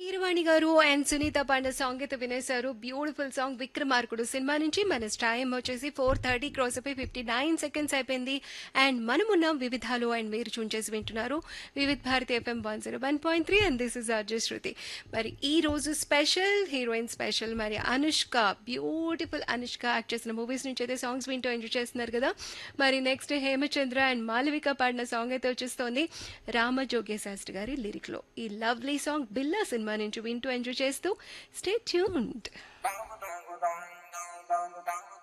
కీరవాణి గారు అండ్ సునీత పాండ సాంగ్ అయితే వినేశారు బ్యూటిఫుల్ సాంగ్ విక్రమార్కుడు సినిమా నుంచి మన టైం వచ్చేసి ఫోర్ థర్టీ క్రాస్ అయిపోయి ఫిఫ్టీ నైన్ సెకండ్స్ అయిపోయింది అండ్ మనమున్నాం వివిధాలు అండ్ మీరు చూన్ చేసి వింటున్నారు Vividh Bharati FM one zero one point three and this is Arjun Shruti మరి ఈ రోజు స్పెషల్ హీరోయిన్ స్పెషల్ మరి అనుష్క బ్యూటిఫుల్ అనుష్క యాక్ట్ చేసిన మూవీస్ నుంచి అయితే సాంగ్స్ వింటూ ఎంజాయ్ చేస్తున్నారు కదా మరి నెక్స్ట్ హేమచంద్ర అండ్ మాలవిక పాడిన సాంగ్ అయితే వచ్చేస్తోంది రామజోగే శాస్త్రి గారి లిరిక్ లో ఈ లవ్లీ సాంగ్ బిల్లా సినిమా నుంచి వింటూ ఎంజాయ్ చేస్తూ stay tuned Dong dong dong dong dong dong